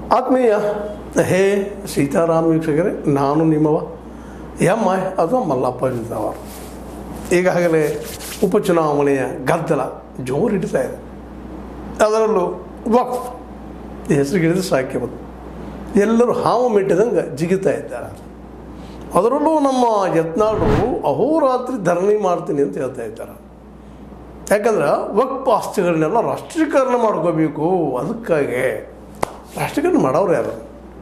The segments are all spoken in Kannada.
ಆತ್ಮೀಯ ಹೇ ಸೀತಾರಾಮ್ ವೀಕ್ಷಕರೇ ನಾನು ನಿಮ್ಮವ ಎಮ್ಮ ಅಥವಾ ಮಲ್ಲಪ್ಪ ಜಿದ್ದಾವರ್ ಈಗಾಗಲೇ ಉಪಚುನಾವಣೆಯ ಗದ್ದಲ ಜೋರು ಹಿಡಿತಾ ಇದೆ ಅದರಲ್ಲೂ ವಕ್ಫ್ ಈ ಹೆಸರುಗಿಡಿದ್ರೆ ಸಾಕೆ ಬಂತು ಎಲ್ಲರೂ ಹಾವು ಮೆಟ್ಟಿದಂಗೆ ಜಿಗಿತಾ ಇದ್ದಾರೆ ಅದರಲ್ಲೂ ನಮ್ಮ ಯತ್ನಾಳರು ಅಹೋರಾತ್ರಿ ಧರಣಿ ಮಾಡ್ತೀನಿ ಅಂತ ಹೇಳ್ತಾ ಇದ್ದಾರೆ ಯಾಕಂದ್ರೆ ವಕ್ಫ್ ಆಸ್ತಿಗಳನ್ನೆಲ್ಲ ರಾಷ್ಟ್ರೀಕರಣ ಮಾಡ್ಕೋಬೇಕು ಅದಕ್ಕಾಗಿ ರಾಷ್ಟ್ರೀಕರಣ ಮಾಡೋರು ಯಾರು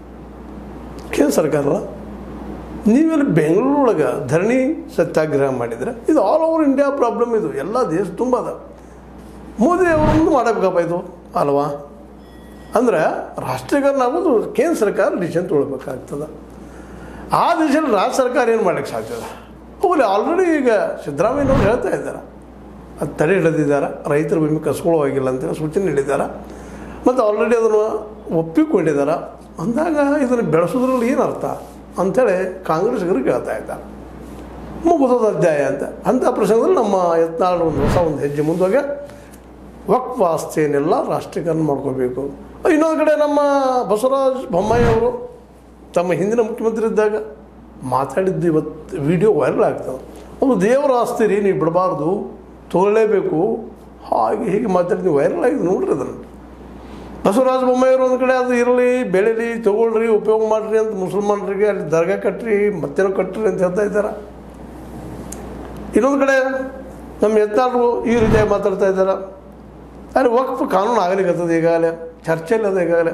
ಕೇಂದ್ರ ಸರ್ಕಾರ ಅಲ್ಲ ನೀವೆಲ್ಲ ಬೆಂಗಳೂರೊಳಗೆ ಧರಣಿ ಸತ್ಯಾಗ್ರಹ ಮಾಡಿದರೆ ಇದು ಆಲ್ ಓವರ್ ಇಂಡಿಯಾ ಪ್ರಾಬ್ಲಮ್ ಇದು ಎಲ್ಲ ದೇಶ ತುಂಬ ಅದ ಮೋದಿ ಅವರೊಂದು ಮಾಡಬೇಕಪ್ಪ ಇದು ಅಲ್ವಾ ಅಂದ್ರೆ ರಾಷ್ಟ್ರೀಕರಣ ಆಗೋದು ಕೇಂದ್ರ ಸರ್ಕಾರ ಡಿಸಿಷನ್ ತೊಗೊಳ್ಬೇಕಾಗ್ತದೆ ಆ ದಿಶೆಯಲ್ಲಿ ರಾಜ್ಯ ಸರ್ಕಾರ ಏನು ಮಾಡ್ಲಿಕ್ಕೆ ಸಾಧ್ಯದ ಹೋಗಲಿ ಆಲ್ರೆಡಿ ಈಗ ಸಿದ್ದರಾಮಯ್ಯನವ್ರು ಹೇಳ್ತಾ ಇದ್ದಾರೆ ಅದು ತಡೆ ಹಿಡಿದಿದ್ದಾರೆ ರೈತರ ಭೂಮಿ ಕಸ್ಕೊಳ್ಳೋ ಹೋಗಿಲ್ಲ ಅಂತೇಳಿ ಸೂಚನೆ ನೀಡಿದ್ದಾರೆ ಮತ್ತು ಆಲ್ರೆಡಿ ಅದನ್ನು ಒಪ್ಪಿಕೊಂಡಿದ್ದಾರೆ ಅಂದಾಗ ಇದನ್ನು ಬೆಳೆಸೋದ್ರಲ್ಲಿ ಏನು ಅರ್ಥ ಅಂಥೇಳಿ ಕಾಂಗ್ರೆಸ್ಗರು ಕೇಳ್ತಾ ಇದ್ದಾರೆ ಮುಗಿದೋದ ಅಧ್ಯಾಯ ಅಂತ ಅಂಥ ಪ್ರಸಂಗದಲ್ಲಿ ನಮ್ಮ ಯತ್ನಾಳ್ ಒಂದು ಹೊಸ ಒಂದು ಹೆಜ್ಜೆ ಮುಂದೋಗಿ ವಕ್ಫ್ ಆಸ್ತಿಯನ್ನೆಲ್ಲ ರಾಷ್ಟ್ರೀಕರಣ ಮಾಡ್ಕೋಬೇಕು ಇನ್ನೊಂದು ಕಡೆ ನಮ್ಮ ಬಸವರಾಜ ಬೊಮ್ಮಾಯಿ ಅವರು ತಮ್ಮ ಹಿಂದಿನ ಮುಖ್ಯಮಂತ್ರಿ ಇದ್ದಾಗ ಮಾತಾಡಿದ್ದು ಇವತ್ತು ವಿಡಿಯೋ ವೈರಲ್ ಆಗ್ತದೆ ಅದು ದೇವರ ಆಸ್ತಿ ರೀ ನೀವು ಬಿಡಬಾರ್ದು ತೊಗೊಳ್ಳೇಬೇಕು ಹಾಗೆ ಹೀಗೆ ಮಾತಾಡಿ ನೀವು ವೈರಲ್ ಆಗಿದೆ ನೋಡ್ರಿ ಅದನ್ನು ಬಸವರಾಜ ಬೊಮ್ಮಾಯಿಯವರು ಒಂದು ಕಡೆ ಅದು ಇರಲಿ ಬೆಳೀಲಿ ತೊಗೊಳ್ರಿ ಉಪಯೋಗ ಮಾಡಿರಿ ಅಂತ ಮುಸಲ್ಮಾನರಿಗೆ ಅಲ್ಲಿ ದರ್ಗಾ ಕಟ್ಟ್ರಿ ಮತ್ತೇನೋ ಕಟ್ಟ್ರಿ ಅಂತ ಹೇಳ್ತಾ ಇದ್ದಾರೆ ಇನ್ನೊಂದು ಕಡೆ ನಮ್ಮ ಯತ್ನಾಳರು ಈ ರೀತಿಯಾಗಿ ಮಾತಾಡ್ತಾ ಇದ್ದಾರೆ ಅಲ್ಲಿ ವಕ್ಫ್ ಕಾನೂನು ಆಗಲಿಕ್ಕತ್ತದ ಈಗಾಗಲೇ ಚರ್ಚೆಯಲ್ಲಿ ಅದ ಈಗಾಗಲೇ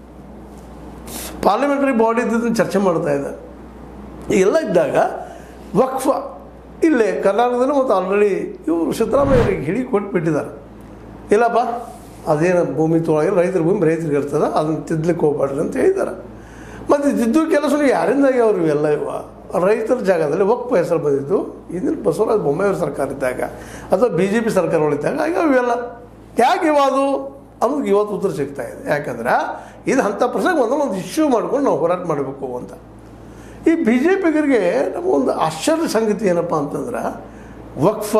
ಪಾರ್ಲಿಮೆಂಟ್ರಿ ಬಾಡಿ ಇದ್ದಿದ್ದನ್ನು ಚರ್ಚೆ ಮಾಡ್ತಾ ಇದೆ ಎಲ್ಲ ಇದ್ದಾಗ ವಕ್ಫ ಇಲ್ಲೇ ಕರ್ನಾಟಕದಲ್ಲಿ ಮತ್ತು ಆಲ್ರೆಡಿ ಇವರು ಸಿದ್ದರಾಮಯ್ಯರಿಗೆ ಹಿಡಿ ಕೊಟ್ಬಿಟ್ಟಿದ್ದಾರೆ ಇಲ್ಲಪ್ಪ ಅದೇನು ಭೂಮಿ ತೊಳಗಿಲ್ಲ ರೈತರ ಭೂಮಿ ರೈತರಿಗೆ ಇರ್ತದೆ ಅದನ್ನು ತಿದ್ದಲಿಕ್ಕೆ ಹೋಗ್ಬಾರ್ದು ಅಂತ ಹೇಳಿದ್ದಾರೆ ಮತ್ತು ತಿದ್ದು ಕೆಲಸ ಯಾರಿಂದ ಆಗ್ಯಾವ್ರು ಇವೆಲ್ಲ ಇವ ರೈತರ ಜಾಗದಲ್ಲಿ ವಕ್ಫ ಹೆಸರು ಬಂದಿದ್ದು ಇಂದಿನ ಬಸವರಾಜ ಬೊಮ್ಮಾಯಿಯವ್ರ ಸರ್ಕಾರ ಇದ್ದಾಗ ಅಥವಾ ಬಿ ಜೆ ಪಿ ಸರ್ಕಾರಗಳಿದ್ದಾಗ ಆಗ್ಯಾವ ಇವೆಲ್ಲ ಯಾಕೆ ಇವ ಅದು ಅನ್ನೋದು ಇವತ್ತು ಉತ್ತರ ಸಿಗ್ತಾ ಇದೆ ಯಾಕಂದ್ರೆ ಇದು ಅಂಥ ಪ್ರಸಂಗ ಒಂದೊಂದು ಒಂದು ಇಶ್ಯೂ ಮಾಡ್ಕೊಂಡು ನಾವು ಹೋರಾಟ ಮಾಡಬೇಕು ಅಂತ ಈ ಬಿ ಜೆ ಪಿಗರಿಗೆ ನಮಗೊಂದು ಆಶ್ಚರ್ಯ ಸಂಗತಿ ಏನಪ್ಪ ಅಂತಂದ್ರೆ ವಕ್ಫ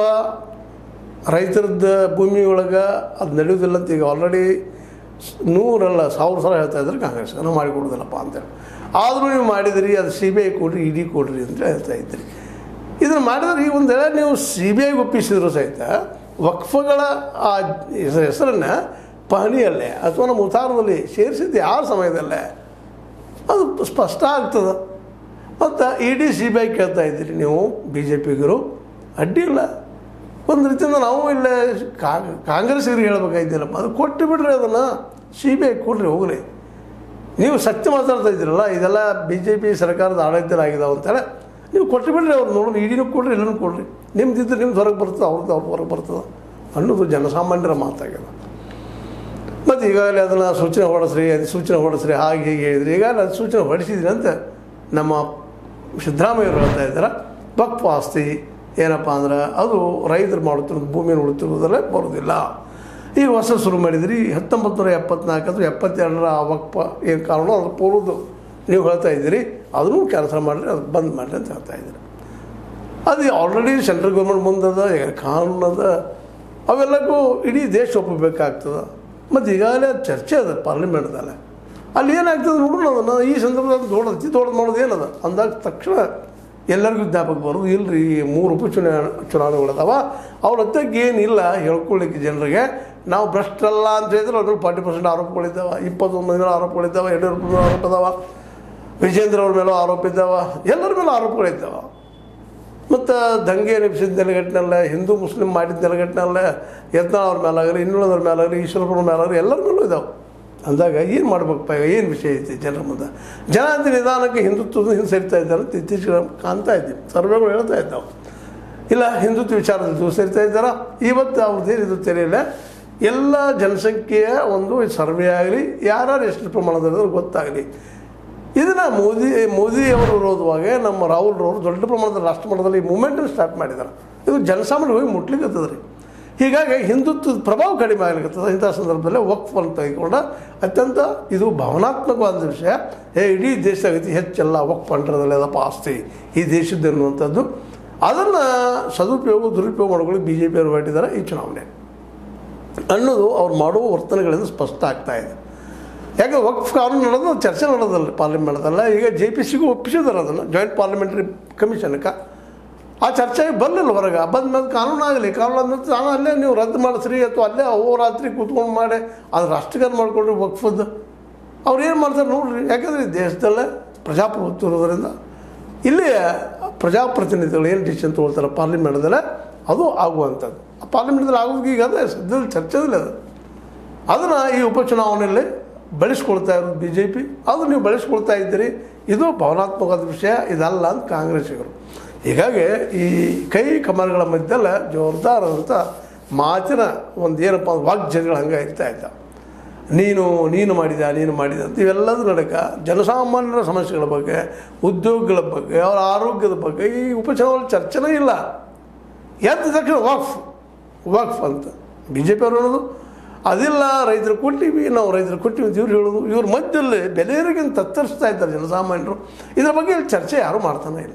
ರೈತರದ್ದು ಭೂಮಿ ಒಳಗೆ ಅದು ನಡೆಯೋದಿಲ್ಲ ಅಂತ ಈಗ ಆಲ್ರೆಡಿ ನೂರಲ್ಲ ಸಾವಿರ ಸಲ ಹೇಳ್ತಾ ಇದ್ದಾರೆ ಕಾಂಗ್ರೆಸ್ ನಾವು ಮಾಡಿಕೊಡೋದಿಲ್ಲಪ್ಪ ಅಂತೇಳಿ ಆದರೂ ನೀವು ಮಾಡಿದಿರಿ ಅದು ಸಿ ಬಿ ಐ ಕೊಡ್ರಿ ಇ ಡಿ ಕೊಡ್ರಿ ಅಂತ ಹೇಳ್ತಾ ಇದ್ರಿ ಇದನ್ನು ಮಾಡಿದ್ರೆ ಈ ಒಂದು ವೇಳೆ ನೀವು ಸಿ ಬಿ ಐಗೆ ಒಪ್ಪಿಸಿದ್ರು ಸಹಿತ ವಕ್ಫಗಳ ಆ ಹೆಸರು ಹೆಸರನ್ನು ಪಹಣಿಯಲ್ಲೇ ಅಥವಾ ನಮ್ಮ ಉತ್ತಾರದಲ್ಲಿ ಸೇರಿಸಿದ್ದು ಯಾವ ಸಮಯದಲ್ಲೇ ಅದು ಸ್ಪಷ್ಟ ಆಗ್ತದೆ ಮತ್ತು E D C B I ಕೇಳ್ತಾ ಇದ್ದೀರಿ ನೀವು ಬಿ ಜೆ ಪಿಗರು ಅಡ್ಡಿ ಇಲ್ಲ ಒಂದು ರೀತಿಯಿಂದ ನಾವು ಇಲ್ಲೇ ಕಾಂಗ್ರೆಸ್ಸಿಗರಿಗೆ ಹೇಳ್ಬೇಕಾಯ್ತಿಲ್ಲಪ್ಪ ಅದು ಕೊಟ್ಟು ಬಿಡ್ರಿ ಅದನ್ನು ಸಿ ಬಿ ಐ ಕೊಡ್ರಿ ಹೋಗ್ರಿ ನೀವು ಸತ್ಯ ಮಾತಾಡ್ತಾ ಇದ್ದೀರಲ್ಲ ಇದೆಲ್ಲ ಬಿ ಜೆ ಪಿ ಸರ್ಕಾರದ ಆಡಳಿತರಾಗಿದ್ದಾವೆ ಅಂತೇಳಿ ನೀವು ಕೊಟ್ಟು ಬಿಡ್ರಿ ಅವ್ರು ನೋಡೋಣ ಇಡಿನೂ ಕೊಡ್ರಿ ಎಲ್ಲನೂ ಕೊಡ್ರಿ ನಿಮ್ದಿದ್ರೆ ನಿಮ್ದು ಹೊರಗೆ ಬರ್ತದೆ ಅವ್ರದ್ದು ಅವ್ರ ಹೊರಗೆ ಬರ್ತದೆ ಅನ್ನೋದು ಜನಸಾಮಾನ್ಯರ ಮಾತಾಗ್ಯದ ಮತ್ತು ಈಗಾಗಲೇ ಅದನ್ನು ಸೂಚನೆ ಹೊಡೆಸ್ರಿ ಅದು ಸೂಚನೆ ಹೊಡೆಸ್ರಿ ಹಾಗೆ ಹೀಗೆ ಹೇಳಿದ್ರಿ ಈಗಾಗಲೇ ಅದು ಸೂಚನೆ ಹೊಡಿಸಿದ್ರಿ ಅಂತ ನಮ್ಮ ಸಿದ್ದರಾಮಯ್ಯವರು ಹೇಳ್ತಾ ಇದ್ದಾರೆ ವಕ್ಫ್ ಆಸ್ತಿ ಏನಪ್ಪ ಅಂದ್ರೆ ಅದು ರೈತರು ಮಾಡುತ್ತಿರೋದು ಭೂಮಿಯನ್ನು ಉಳಿತಿರೋದಲ್ಲೇ ಬರೋದಿಲ್ಲ ಈಗ ಹೊಸ ಶುರು ಮಾಡಿದ್ರಿ ಹತ್ತೊಂಬತ್ತು ನೂರ ಎಪ್ಪತ್ನಾಲ್ಕು ಅಥವಾ ಎಪ್ಪತ್ತೆರಡರ ಆ ವಕ್ಫ ಏನು ಕಾರಣ ಅದು ಪೂರ್ವದ್ದು ನೀವು ಹೇಳ್ತಾ ಇದ್ದೀರಿ ಅದನ್ನು ಕ್ಯಾನ್ಸಲ್ ಮಾಡಿರಿ ಅದು ಬಂದ್ ಮಾಡಿರಿ ಅಂತ ಹೇಳ್ತಾ ಇದ್ದೀರಿ ಅದು ಆಲ್ರೆಡಿ ಸೆಂಟ್ರಲ್ ಗೌರ್ಮೆಂಟ್ ಮುಂದದ ಈಗ ಕಾನೂನು ಅದ ಅವೆಲ್ಲಕ್ಕೂ ಇಡೀ ದೇಶ ಒಪ್ಪಬೇಕಾಗ್ತದೆ ಮತ್ತು ಈಗಾಗಲೇ ಚರ್ಚೆ ಅದ ಪಾರ್ಲಿಮೆಂಟ್ದಲ್ಲೇ ಅಲ್ಲಿ ಏನಾಗ್ತದೆ ನೋಡೋಣ ಅದನ್ನು ಈ ಸಂದರ್ಭದಲ್ಲಿ ದೊಡ್ಡದು ದೊಡ್ಡದು ಮಾಡೋದು ಏನದ ಅಂದಾಗ ತಕ್ಷಣ ಎಲ್ಲರಿಗೂ ಜ್ಞಾಪಕ ಬರೋದು ಇಲ್ಲರಿ ಮೂರು ಉಪಚುನಾವಣೆ ಚುನಾವಣೆಗಳದಾವ ಅವ್ರ ಹತ್ತಕ್ಕೆ ಏನಿಲ್ಲ ಹೇಳ್ಕೊಳ್ಳಿಕ್ಕೆ ಜನರಿಗೆ ನಾವು ಭ್ರಷ್ಟಲ್ಲ ಅಂತ ಹೇಳಿದ್ರೆ ಅದ್ರಲ್ಲಿ ಫಾರ್ಟಿ ಪರ್ಸೆಂಟ್ ಆರೋಪಗಳಿದ್ದಾವೆ ಇಪ್ಪತ್ತೊಂದು ಮಂದಿ ಮೇಲೆ ಆರೋಪಗಳಿದ್ದಾವೆ ಯಡಿಯೂರಪ್ಪ ಮೇಲೆ ಆರೋಪ ಇದಾವ ವಿಜೇಂದ್ರ ಅವ್ರ ಮೇಲೂ ಆರೋಪ ಇದ್ದಾವೆ ಎಲ್ಲರ ಮೇಲೆ ಆರೋಪಗಳಿದ್ದಾವೆ ಮತ್ತು ದಂಗೆ ನೆಪಿಸಿದ ನೆಲಗಟ್ಟಿನಲ್ಲೇ ಹಿಂದೂ ಮುಸ್ಲಿಂ ಮಾಡಿದ ನೆಲಗಟ್ಟಿನಲ್ಲೇ ಯತ್ನಾಳ್ ಅವ್ರ ಮೇಲಾಗಲಿ ಇನ್ನುಳಿದವ್ರ ಮೇಲಾಗಲಿ ಈಶ್ವರಪ್ಪನ ಮೇಲಾಗಲಿ ಎಲ್ಲರ ಮೇಲೂ ಇದ್ದಾವೆ ಅಂದಾಗ ಏನು ಮಾಡ್ಬೇಕಪ್ಪ ಈಗ ಏನು ವಿಷಯ ಐತಿ ಜನರ ಮುಂದೆ ಜನ ಅಂತ ನಿಧಾನಕ್ಕೆ ಹಿಂದುತ್ವದ ಹಿಂದೆ ಸೇರ್ತಾ ಇದ್ದಾರೆ ಅಂತ ಇತ್ತೀಚೆಗೆ ಕಾಣ್ತಾ ಇದ್ದೀವಿ ಸರ್ವೆಗಳು ಹೇಳ್ತಾ ಇದ್ದಾವೆ ಇಲ್ಲ ಹಿಂದುತ್ವ ವಿಚಾರದಲ್ಲಿ ಸೇರ್ತಾ ಇದ್ದಾರ ಇವತ್ತು ಅವ್ರದ್ದೇನಿದು ತೆರೆಯಲ್ಲ ಎಲ್ಲ ಜನಸಂಖ್ಯೆಯ ಒಂದು ಸರ್ವೆ ಆಗಲಿ ಯಾರ್ಯಾರು ಎಷ್ಟು ಪ್ರಮಾಣದಲ್ಲಿ ಗೊತ್ತಾಗಲಿ ಇದನ್ನು ಮೋದಿ ಮೋದಿಯವರು ವಿರೋಧವಾಗಿ ನಮ್ಮ ರಾಹುಲ್ರವರು ದೊಡ್ಡ ಪ್ರಮಾಣದ ರಾಷ್ಟ್ರ ಮಟ್ಟದಲ್ಲಿ ಈ ಮೂಮೆಂಟನ್ನು ಸ್ಟಾರ್ಟ್ ಮಾಡಿದ್ದಾರೆ ಇದು ಜನಸಾಮಾನ್ಯ ಹೋಗಿ ಮುಟ್ಲಿಕ್ಕತ್ತದ ರೀ ಹೀಗಾಗಿ ಹಿಂದುತ್ವದ ಪ್ರಭಾವ ಕಡಿಮೆ ಆಗ್ಲಿಕ್ಕತ್ತದ ಇಂಥ ಸಂದರ್ಭದಲ್ಲಿ ವಕ್ಫ್ ಅಂತ ತೆಗೆದುಕೊಂಡ ಅತ್ಯಂತ ಇದು ಭಾವನಾತ್ಮಕವಾದ ವಿಷಯ ಏ ಇಡೀ ದೇಶದಾಗ ಅತಿ ಹೆಚ್ಚೆಲ್ಲ ವಕ್ಫ್ ಅಂಟರದಲ್ಲಿ ಅದಪ್ಪ ಆಸ್ತಿ ಈ ದೇಶದ್ದು ಅನ್ನುವಂಥದ್ದು ಅದನ್ನು ಸದುಪಯೋಗ ದುರುಪಯೋಗ ಮಾಡ್ಕೊಳ್ಳಿ ಬಿ ಜೆ ಪಿಯವರು ಹೊರಟಿದ್ದಾರೆ ಈ ಚುನಾವಣೆ ಅನ್ನೋದು ಅವ್ರು ಮಾಡುವ ವರ್ತನೆಗಳಿಂದ ಸ್ಪಷ್ಟ ಆಗ್ತಾ ಇದೆ ಯಾಕೆ ವಕ್ಫ್ ಕಾನೂನು ನಡೆದು ಚರ್ಚೆ ನಡೆದಲ್ಲ ಪಾರ್ಲಿಮೆಂಟ್ದಲ್ಲ ಈಗ ಜೆ ಪಿ ಸಿಗೂ ಒಪ್ಪಿಸಿದಾರೆ ಅದನ್ನು ಜಾಯಿಂಟ್ ಪಾರ್ಲಿಮೆಂಟರಿ ಕಮಿಷನ್ಗೆ ಆ ಚರ್ಚೆಗೆ ಬರಲಿಲ್ಲ ಹೊರಗೆ ಬಂದ ಮೇಲೆ ಕಾನೂನು ಆಗಲಿ ಕಾನೂನು ಅಂದ್ಮೇಲೆ ನಾನು ಅಲ್ಲೇ ನೀವು ರದ್ದು ಮಾಡಿಸ್ರಿ ಅಥವಾ ಅಲ್ಲೇ ಅಹೋರಾತ್ರಿ ಕೂತ್ಕೊಂಡು ಮಾಡಿ ಅದು ರಾಷ್ಟ್ರೀಕರಣ ಮಾಡ್ಕೊಳ್ರಿ ವಕ್ಫದ್ದು ಅವ್ರು ಏನು ಮಾಡ್ತಾರೆ ನೋಡ್ರಿ ಯಾಕಂದರೆ ಈ ದೇಶದಲ್ಲೇ ಪ್ರಜಾಪ್ರಭುತ್ವ ಇರೋದ್ರಿಂದ ಇಲ್ಲಿ ಪ್ರಜಾಪ್ರತಿನಿಧಿಗಳು ಏನು ಡಿಸಿಷನ್ ತೊಗೊಳ್ತಾರೆ ಪಾರ್ಲಿಮೆಂಟ್ದಲ್ಲೇ ಅದು ಆಗುವಂಥದ್ದು ಆ ಪಾರ್ಲಿಮೆಂಟ್ದಲ್ಲಿ ಆಗೋದು ಈಗ ಅದೇ ಸದ್ಯದಲ್ಲಿ ಚರ್ಚೆದಲ್ಲಿ ಅದು ಅದನ್ನು ಈ ಉಪಚುನಾವಣೆಯಲ್ಲಿ ಬೆಳೆಸ್ಕೊಳ್ತಾ ಇರೋದು ಬಿ ಜೆ ಪಿ ಅದು ನೀವು ಬೆಳೆಸ್ಕೊಳ್ತಾ ಇದ್ದೀರಿ ಇದು ಭಾವನಾತ್ಮಕವಾದ ವಿಷಯ ಇದಲ್ಲ ಅಂತ ಕಾಂಗ್ರೆಸ್ಸಿಗರು ಹೀಗಾಗಿ ಈ ಕೈ ಕಮಲಗಳ ಮಧ್ಯದಲ್ಲಿ ಜೋರ್ದಾರದಂಥ ಮಾತಿನ ಒಂದು ಏನಪ್ಪ ಅಂದ್ರೆ ವಾಗ್ಜಗಳು ಹಂಗೆ ಇರ್ತಾ ಇದ್ದ ನೀನು ನೀನು ಮಾಡಿದ ನೀನು ಮಾಡಿದ ಅಂತ ಇವೆಲ್ಲದೂ ನಡಕ ಜನಸಾಮಾನ್ಯರ ಸಮಸ್ಯೆಗಳ ಬಗ್ಗೆ ಉದ್ಯೋಗಗಳ ಬಗ್ಗೆ ಅವರ ಆರೋಗ್ಯದ ಬಗ್ಗೆ ಈ ಉಪಚುನಾವಣೆ ಚರ್ಚೆನೇ ಇಲ್ಲ ಎದ್ದ ತಕ್ಷಣ ವಕ್ಫ್ ವಕ್ಫ್ ಅಂತ ಬಿ ಜೆ ಪಿ ಅವ್ರು ಹೇಳೋದು ಅದಿಲ್ಲ ರೈತರು ಕೊಟ್ಟಿವಿ ನಾವು ರೈತರು ಕೊಟ್ಟಿವಿ ಅಂತ ಇವ್ರು ಹೇಳೋದು ಇವ್ರ ಮಧ್ಯದಲ್ಲಿ ಬೆಲೆಯರಿಗೆ ತತ್ತರಿಸ್ತಾ ಇದ್ದಾರೆ ಜನಸಾಮಾನ್ಯರು ಇದ್ರ ಬಗ್ಗೆ ಇಲ್ಲಿ ಚರ್ಚೆ ಯಾರೂ ಮಾಡ್ತಾನೆ ಇಲ್ಲ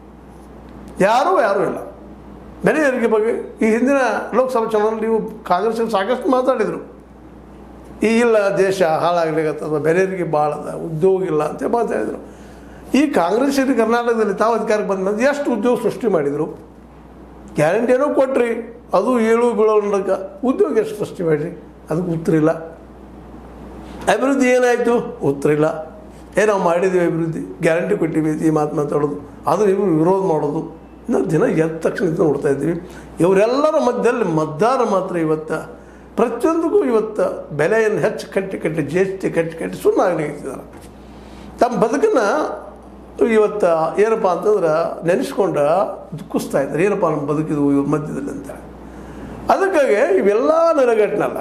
ಯಾರೂ ಯಾರೂ ಇಲ್ಲ ಬೆಲೆ ಏರಿಕೆ ಬಗ್ಗೆ ಈ ಹಿಂದಿನ ಲೋಕಸಭಾ ಚುನಾವಣೆಯಲ್ಲಿ ನೀವು ಕಾಂಗ್ರೆಸ್ ಸಾಕಷ್ಟು ಮಾತಾಡಿದರು ಈ ಇಲ್ಲ ದೇಶ ಹಾಳಾಗ್ಲಿಕ್ಕೆ ಅಥವಾ ಬೆಲೆ ಏರಿಕೆ ಭಾಳ ಅದ ಉದ್ಯೋಗ ಇಲ್ಲ ಅಂತ ಮಾತಾಡಿದರು ಈ ಕಾಂಗ್ರೆಸ್ ಇದು ಕರ್ನಾಟಕದಲ್ಲಿ ತಾವು ಅಧಿಕಾರಕ್ಕೆ ಬಂದ ಮೇಲೆ ಎಷ್ಟು ಉದ್ಯೋಗ ಸೃಷ್ಟಿ ಮಾಡಿದರು ಗ್ಯಾರಂಟಿ ಏನೋ ಕೊಟ್ರಿ ಅದು ಏಳು ಬೀಳೋ ನಡಕ ಉದ್ಯೋಗ ಎಷ್ಟು ಸೃಷ್ಟಿ ಮಾಡಿರಿ ಅದಕ್ಕೆ ಉತ್ತರ ಇಲ್ಲ ಅಭಿವೃದ್ಧಿ ಏನಾಯಿತು ಉತ್ತರ ಇಲ್ಲ ಏ ನಾವು ಮಾಡಿದ್ದೀವಿ ಅಭಿವೃದ್ಧಿ ಗ್ಯಾರಂಟಿ ಕೊಟ್ಟಿವಿ ಈ ಮಾತು ಮಾತಾಡೋದು ಅದು ನೀವು ವಿರೋಧ ಮಾಡೋದು ನಾವು ದಿನ ಎದ್ದ ತಕ್ಷಣ ಇದು ನೋಡ್ತಾ ಇದ್ದೀವಿ ಇವರೆಲ್ಲರ ಮಧ್ಯದಲ್ಲಿ ಮತದಾರ ಮಾತ್ರ ಇವತ್ತು ಪ್ರತಿಯೊಂದಕ್ಕೂ ಇವತ್ತು ಬೆಲೆಯನ್ನು ಹೆಚ್ಚು ಕಟ್ಟಿ ಕಟ್ಟಿ ಜಿ ಎಸ್ ಟಿ ಕಟ್ಟಿ ಕಟ್ಟಿ ಸುಮ್ಮನೆ ಆಗಲಿಕ್ಕಿದ್ದಾರೆ ತಮ್ಮ ಬದುಕನ್ನು ಇವತ್ತು ಏನಪ್ಪ ಅಂತಂದ್ರೆ ನೆನೆಸ್ಕೊಂಡು ದುಃಖಿಸ್ತಾ ಇದ್ದಾರೆ ಏನಪ್ಪ ನಮ್ಮ ಬದುಕಿದು ಇವ್ರ ಮಧ್ಯದಲ್ಲಿ ಅಂತ ಅದಕ್ಕಾಗಿ ಇವೆಲ್ಲ ನೆರಗಟ್ಟನಲ್ಲ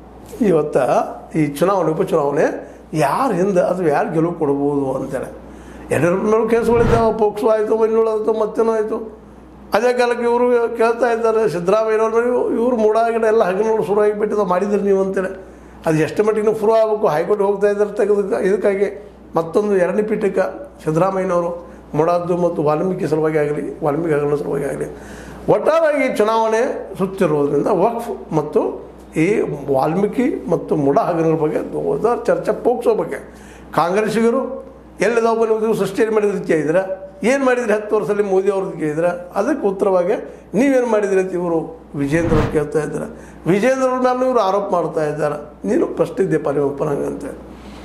ಇವತ್ತು ಈ ಚುನಾವಣೆ ಉಪಚುನಾವಣೆ ಯಾರು ಹಿಂದೆ ಅದು ಯಾರು ಗೆಲುವು ಕೊಡ್ಬೋದು ಅಂತೇಳಿ ಯಡಿಯೂರಪ್ಪ ಮೇಲೆ ಕೇಸುಗಳಿದ್ದಾವೆ ಪೋಕ್ಸೋ ಆಯಿತು ಮೈನೂಳು ಆಯಿತು ಮತ್ತೇನೋ ಆಯಿತು ಅದೇ ಕಾಲಕ್ಕೆ ಇವರು ಕೇಳ್ತಾ ಇದ್ದಾರೆ ಸಿದ್ದರಾಮಯ್ಯನವರು ಇವರು ಮೂಡಾಗಿಡ ಎಲ್ಲ ಹಗಲು ಶುರು ಆಗಿಬಿಟ್ಟಿದ್ದು ಮಾಡಿದ್ರಿ ನೀವು ಅಂತೇಳಿ ಅದು ಎಷ್ಟು ಮಟ್ಟಿಗೆ ಶುರು ಆಗಬೇಕು ಹೈಕೋರ್ಟ್ ಹೋಗ್ತಾ ಇದ್ದಾರೆ ತೆಗೆದು ಇದಕ್ಕಾಗಿ ಮತ್ತೊಂದು ಎರಡನೇ ಪೀಠಕ್ಕೆ ಸಿದ್ದರಾಮಯ್ಯನವರು ಮೊಡಾದ್ದು ಮತ್ತು ವಾಲ್ಮೀಕಿ ಸಲುವಾಗಿ ಆಗಲಿ ವಾಲ್ಮೀಕಿ ಹಗರಣ ಸಲುವಾಗಿ ಆಗಲಿ ಒಟ್ಟಾರೆಯಾಗಿ ಚುನಾವಣೆ ಸುತ್ತಿರುವುದರಿಂದ ವಕ್ಫ್ ಮತ್ತು ಈ ವಾಲ್ಮೀಕಿ ಮತ್ತು ಮುಡ ಹಗರಣಗಳ ಬಗ್ಗೆ ದೊಡ್ಡ ಚರ್ಚೆ ಪೋಕ್ಸೋ ಬಗ್ಗೆ ಕಾಂಗ್ರೆಸ್ಸಿಗರು ಎಲ್ಲಿದಾವ ಬನ್ನಿ ಉದ್ಯೋಗ ಸೃಷ್ಟಿ ಮಾಡಿದ್ರೆ ಕೇಳಿದ್ರೆ ಏನು ಮಾಡಿದ್ರಿ ಹತ್ತು ವರ್ಷದಲ್ಲಿ ಮೋದಿ ಅವ್ರದ್ದು ಕೇಳಿದ್ರೆ ಅದಕ್ಕೆ ಉತ್ತರವಾಗಿ ನೀವೇನು ಮಾಡಿದ್ರಿ ಅಂತ ಇವರು ವಿಜೇಂದ್ರ ಅವ್ರು ಕೇಳ್ತಾ ಇದ್ದಾರೆ ವಿಜೇಂದ್ರ ಅವ್ರ ಮೇಲೆ ಇವರು ಆರೋಪ ಮಾಡ್ತಾ ಇದ್ದಾರೆ ನೀನು ಫಸ್ಟ್ ಇದ್ದೆಪ್ಪ ನಿಮ್ಮಪ್ಪನ ಹಂಗೆ ಅಂತೇಳಿ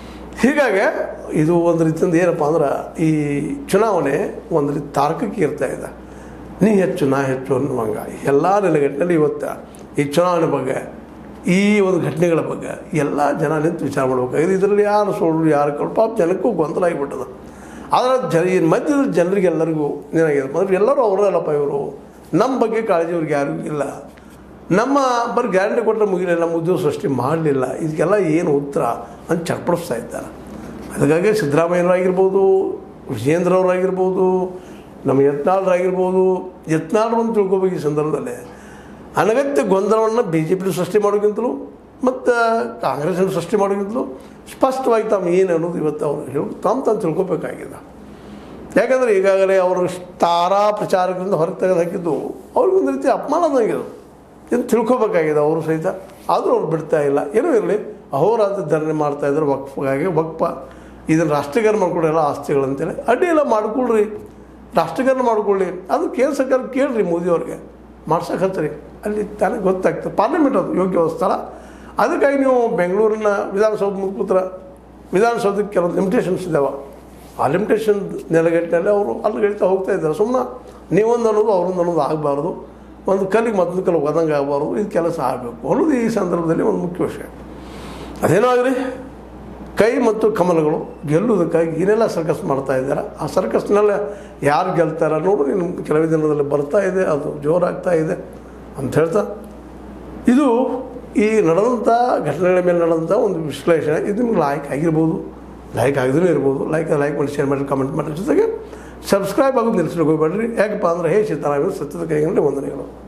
ಹೀಗಾಗಿ ಇದು ಒಂದು ರೀತಿಯಿಂದ ಏನಪ್ಪ ಅಂದ್ರೆ ಈ ಚುನಾವಣೆ ಒಂದು ರೀತಿ ತಾರ್ಕಿಕ ಇರ್ತಾ ಇದೆ ನೀ ಹೆಚ್ಚು ನಾ ಹೆಚ್ಚು ಅನ್ನುವಂಗ ಎಲ್ಲ ನೆಲೆಗಟ್ಟಿನಲ್ಲಿ ಇವತ್ತು ಈ ಚುನಾವಣೆ ಬಗ್ಗೆ ಈ ಒಂದು ಘಟನೆಗಳ ಬಗ್ಗೆ ಎಲ್ಲ ಜನ ನಿಂತು ವಿಚಾರ ಮಾಡ್ಬೇಕಾಗಿದೆ ಇದರಲ್ಲಿ ಯಾರು ಸುಳ್ಳು ಯಾರು ಕಳ್ಳು ಪಾಪ ಜನಕ್ಕೂ ಗೊಂದಲ ಆಗಿಬಿಟ್ಟದ ಆದರೆ ಜನ ಈ ಮಧ್ಯದ ಜನರಿಗೆಲ್ಲರಿಗೂ ಏನಾಗಿದೆ ಅಂದ್ರೆ ಎಲ್ಲರೂ ಅವರಲ್ಲಪ್ಪ ಇವರು ನಮ್ಮ ಬಗ್ಗೆ ಕಾಳಜಿ ಅವ್ರಿಗೆ ಯಾರಿಗೂ ಇಲ್ಲ ನಮ್ಮ ಬರೀ ಗ್ಯಾರಂಟಿ ಕೊಟ್ಟರೆ ಮುಗಿಲಿಲ್ಲ ನಮ್ಮ ಉದ್ಯೋಗ ಸೃಷ್ಟಿ ಮಾಡಲಿಲ್ಲ ಇದಕ್ಕೆಲ್ಲ ಏನು ಉತ್ತರ ಅಂತ ಚರ್ಪಡಿಸ್ತಾ ಇದ್ದಾರೆ ಅದಕ್ಕಾಗಿ ಸಿದ್ದರಾಮಯ್ಯನವರಾಗಿರ್ಬೋದು ವಿಜೇಂದ್ರ ಅವರಾಗಿರ್ಬೋದು ನಮ್ಮ ಯತ್ನಾಳರಾಗಿರ್ಬೋದು ಯತ್ನಾಳರು ಅಂತ ತಿಳ್ಕೊಬೇಕು ಈ ಸಂದರ್ಭದಲ್ಲಿ ಅನಗತ್ಯ ಗೊಂದಲವನ್ನು ಬಿ ಜೆ ಪಿ ಸೃಷ್ಟಿ ಮಾಡೋಕ್ಕಿಂತಲೂ ಮತ್ತು ಕಾಂಗ್ರೆಸ್ಸನ್ನು ಸೃಷ್ಟಿ ಮಾಡೋಕ್ಕಿಂತಲೂ ಸ್ಪಷ್ಟವಾಗಿ ತಾವು ಏನು ಅನ್ನೋದು ಇವತ್ತು ಅವರು ಹೇಳಿ ತಾವು ತಾನು ತಿಳ್ಕೊಬೇಕಾಗಿದೆ ಯಾಕಂದರೆ ಈಗಾಗಲೇ ಅವರು ತಾರಾ ಪ್ರಚಾರಗಳಿಂದ ಹೊರಗೆ ತೆಗೆದು ಹಾಕಿದ್ದು ಅವ್ರಿಗೊಂದು ರೀತಿ ಅಪಮಾನದಂಗಿದೆ ಇದು ತಿಳ್ಕೊಬೇಕಾಗಿದೆ ಅವರು ಸಹಿತ ಆದರೂ ಅವ್ರು ಬಿಡ್ತಾ ಇಲ್ಲ ಏನೂ ಇರಲಿ ಅಹೋರಾತ್ರ ಧರಣಿ ಮಾಡ್ತಾ ಇದ್ದಾರೆ ವಕ್ಫಗಾಗಿ ವಕ್ಫ ಇದನ್ನು ರಾಷ್ಟ್ರೀಕರಣ ಮಾಡ್ಕೊಳ್ಳಿ ಎಲ್ಲ ಆಸ್ತಿಗಳಂತೇಳಿ ಅಡ್ಡಿ ಎಲ್ಲ ಮಾಡ್ಕೊಳ್ರಿ ರಾಷ್ಟ್ರೀಕರಣ ಮಾಡ್ಕೊಳ್ಳಿ ಅದು ಕೇಂದ್ರ ಸರ್ಕಾರ ಕೇಳ್ರಿ ಮೋದಿ ಅವ್ರಿಗೆ ಮಾಡ್ಸಕ್ಕೆ ಹಚ್ಚ್ರಿ ಅಲ್ಲಿ ತಾನೇ ಗೊತ್ತಾಗ್ತದೆ ಪಾರ್ಲಿಮೆಂಟ್ ಅದು ಯೋಗ್ಯ ಸ್ಥಳ ಅದಕ್ಕಾಗಿ ನೀವು ಬೆಂಗಳೂರಿನ ವಿಧಾನಸೌಧ ಮುಖಪುತ್ರ ವಿಧಾನಸೌಧಕ್ಕೆ ಕೆಲವೊಂದು ಲಿಮಿಟೇಷನ್ಸ್ ಇದ್ದಾವೆ ಆ ಲಿಮಿಟೇಷನ್ ನೆಲೆಗಟ್ಟಿನಲ್ಲಿ ಅವರು ಅಲ್ಲಿ ಗಡಿತಾ ಹೋಗ್ತಾ ಇದ್ದಾರೆ ಸುಮ್ಮನೆ ನೀವೊಂದು ಅನ್ನೋದು ಅವರೊಂದು ಅನ್ನೋದು ಆಗಬಾರ್ದು ಒಂದು ಕಲ್ಲಿಗೆ ಮತ್ತೊಂದು ಕಲ್ಲು ಒದಂಗೆ ಆಗಬಾರ್ದು ಇದು ಕೆಲಸ ಆಗಬೇಕು ಅನ್ನೋದು ಈ ಸಂದರ್ಭದಲ್ಲಿ ಒಂದು ಮುಖ್ಯ ವಿಷಯ ಅದೇನೋ ಆಗಲಿ ಕೈ ಮತ್ತು ಕಮಲಗಳು ಗೆಲ್ಲುವುದಕ್ಕಾಗಿ ಏನೆಲ್ಲ ಸರ್ಕಸ್ ಮಾಡ್ತಾ ಇದ್ದಾರೆ ಆ ಸರ್ಕಸ್ನೆಲ್ಲ ಯಾರು ಗೆಲ್ತಾರ ನೋಡು ಇನ್ನು ಕೆಲವೇ ದಿನದಲ್ಲಿ ಬರ್ತಾ ಇದೆ ಅದು ಜೋರಾಗ್ತಾ ಇದೆ ಅಂತ ಹೇಳ್ತಾ ಇದು ಈ ನಡೆದಂಥ ಘಟನೆಗಳ ಮೇಲೆ ನಡೆದಂಥ ಒಂದು ವಿಶ್ಲೇಷಣೆ ಇದು ನಿಮ್ಗೆ ಲೈಕ್ ಆಗಿರ್ಬೋದು ಲೈಕ್ ಆಗದೇ ಇರ್ಬೋದು ಲೈಕ್ ಲೈಕ್ ಮಾಡಿ ಶೇರ್ ಮಾಡಿ ಕಮೆಂಟ್ ಮಾಡಿ ಜೊತೆಗೆ ಸಬ್ಸ್ಕ್ರೈಬ್ ಆಗೋದು ನಿಲ್ಲಿಸ್ಲಿಕ್ಕೆ ಹೋಗ್ಬೇಡ್ರಿ ಯಾಕಪ್ಪ ಅಂದ್ರೆ ಹೇ ಸೀತಾರಾಮ ಸತ್ಯದ ಕೈಗೊಂಡು ವಂದನೆಗಳು